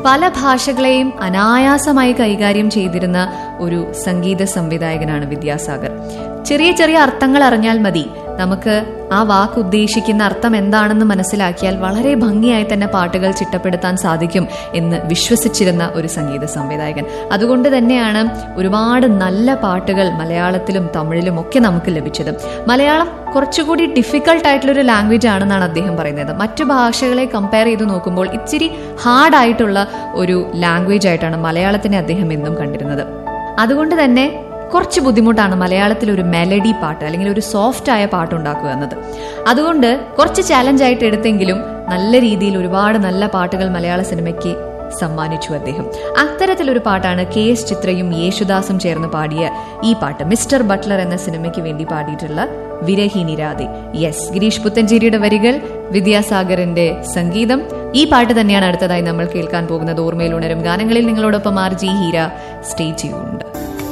പല ഭാഷകളെയും അനായാസമായി കൈകാര്യം ചെയ്തിരുന്ന ഒരു സംഗീത സംവിധായകനാണ് വിദ്യാസാഗർ ചെറിയ ചെറിയ അർത്ഥങ്ങൾ അറിഞ്ഞാൽ മതി നമുക്ക് ആ വാക്ക് ഉദ്ദേശിക്കുന്ന അർത്ഥം എന്താണെന്ന് മനസ്സിലാക്കിയാൽ വളരെ ഭംഗിയായി തന്നെ പാട്ടുകൾ ചിട്ടപ്പെടുത്താൻ സാധിക്കും എന്ന് വിശ്വസിച്ചിരുന്ന ഒരു സംഗീത സംവിധായകൻ അതുകൊണ്ട് തന്നെയാണ് ഒരുപാട് നല്ല പാട്ടുകൾ മലയാളത്തിലും തമിഴിലും ഒക്കെ നമുക്ക് ലഭിച്ചത് മലയാളം കുറച്ചുകൂടി ഡിഫിക്കൾട്ട് ആയിട്ടുള്ള ഒരു ലാംഗ്വേജ് ആണെന്നാണ് അദ്ദേഹം പറയുന്നത് മറ്റു ഭാഷകളെ കമ്പയർ ചെയ്ത് നോക്കുമ്പോൾ ഇച്ചിരി ഹാർഡായിട്ടുള്ള ഒരു ലാംഗ്വേജ് ആയിട്ടാണ് മലയാളത്തിനെ അദ്ദേഹം എന്നും കണ്ടിരുന്നത് അതുകൊണ്ട് തന്നെ കുറച്ച് ബുദ്ധിമുട്ടാണ് മലയാളത്തിൽ ഒരു മെലഡി പാട്ട് അല്ലെങ്കിൽ ഒരു സോഫ്റ്റ് ആയ പാട്ട് ഉണ്ടാക്കുക എന്നത് അതുകൊണ്ട് കുറച്ച് ചാലഞ്ച് ആയിട്ട് എടുത്തെങ്കിലും നല്ല രീതിയിൽ ഒരുപാട് നല്ല പാട്ടുകൾ മലയാള സിനിമയ്ക്ക് സമ്മാനിച്ചു അദ്ദേഹം അത്തരത്തിലൊരു പാട്ടാണ് കെ എസ് ചിത്രയും യേശുദാസും ചേർന്ന് പാടിയ ഈ പാട്ട് മിസ്റ്റർ ബട്ട്ലർ എന്ന സിനിമയ്ക്ക് വേണ്ടി പാടിയിട്ടുള്ള വിരഹിനി രാധെ യെസ് ഗിരീഷ് പുത്തഞ്ചേരിയുടെ വരികൾ വിദ്യാസാഗറിന്റെ സംഗീതം ഈ പാട്ട് തന്നെയാണ് അടുത്തതായി നമ്മൾ കേൾക്കാൻ പോകുന്നത് ഓർമ്മയിൽ ഉണരും ഗാനങ്ങളിൽ നിങ്ങളോടൊപ്പം ആർ ജി ഹീര സ്റ്റേ ചെയ്യുന്നുണ്ട്